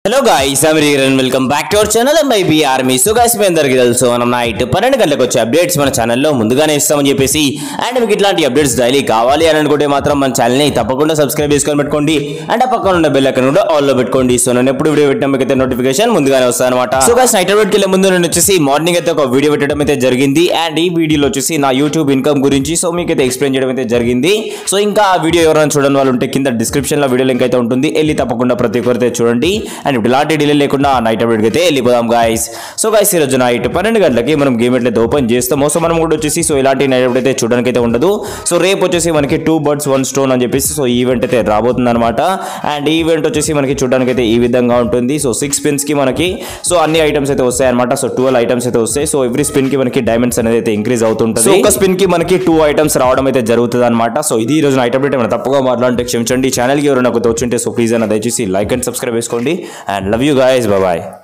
hello guys American welcome back to our channel MIB army so guys మీ అందరికీ తెలుసు మనం నైట్ పన్నెండు గంటలకు వచ్చే అప్డేట్స్ మన ఛానల్లో ముందుగానే ఇస్తామని చెప్పేసి అండ్ మీకు ఇట్లాంటి అప్డేట్స్ డైలీ కావాలి అని అనుకుంటే మాత్రం మన ఛానల్ని తప్పకుండా సబ్స్క్రైబ్ చేసుకొని పెట్టుకోండి అండ్ ఆ పక్కన ఉన్న బెల్ ఐకన్ కూడా ఆల్లో పెట్టుకోండి సో నేను ఎప్పుడు వీడియో పెట్టినా మీకు అయితే నోటిఫికేషన్ ముందుగానే వస్తాను అనమాట సో గాయ్స్ నైట్ అవుట్కి వెళ్ళే ముందు నేను వచ్చేసి మార్నింగ్ అయితే ఒక వీడియో పెట్టడం అయితే జరిగింది అండ్ ఈ వీడియోలో వచ్చేసి నా యూట్యూబ్ ఇన్కమ్ గురించి సో మీకు అయితే ఎక్స్ప్లెయిన్ చేయడం అయితే జరిగింది సో ఇంకా ఆ వీడియో ఎవరైనా చూడని వాళ్ళు ఉంటే కింద డిస్క్రిప్షన్ లో వీడియో లింక్ అయితే ఉంటుంది వెళ్ళి తప్పకుండా ప్రతి ఒక్కరితే చూడండి అండ్ ఇప్పుడు ఇలాంటి డిలే లేకుండా నైట్ అప్డేట్ అయితే వెళ్ళిపోదాం గాయస్ సో గాయస్ ఈ రోజు నైట్ పన్నెండు గంటలకి మనం గేమ్ ఎట్లయితే ఓపెన్ చేస్తామో సో మనం కూడా వచ్చేసి సో ఇలాంటి నైట్ అప్డేట్ అయితే చూడడానికి అయితే ఉండదు సో రేపు వచ్చేసి మనకి టూ బర్డ్స్ వన్ స్టోన్ అని చెప్పేసి సో ఈవెంట్ అయితే రాబోతుంది అనమాట అండ్ ఈ ఈవెంట్ వచ్చేసి మనకి చూడడానికి అయితే ఈ విధంగా ఉంటుంది సో సిక్స్ స్పిన్స్ కి మనకి సో అన్ని ఐటమ్స్ అయితే వస్తాయి అనమాట సో ట్వెల్వ్ ఐటమ్స్ అయితే వస్తాయి సో ఎవ్రీ స్పిన్ కి మనకి డైమండ్స్ అనేది అయితే ఇంక్రీజ్ అవుతుంటుంది సో ఒక స్పిన్ కి మనకి టూ ఐటమ్స్ రావడం అయితే జరుగుతుంది అనమాట సో ఇది ఈ రోజు నైట్ అప్డేట్ ఏమైనా తప్పుగా మాట్లాడితే క్షమించండి ఛానల్కి ఎవరైనా నాకు తోచుంటే సో ప్లీజ్ అన్న దయచేసి లైక్ అండ్ సబ్స్క్రైబ్ చేసుకోండి and love you guys bye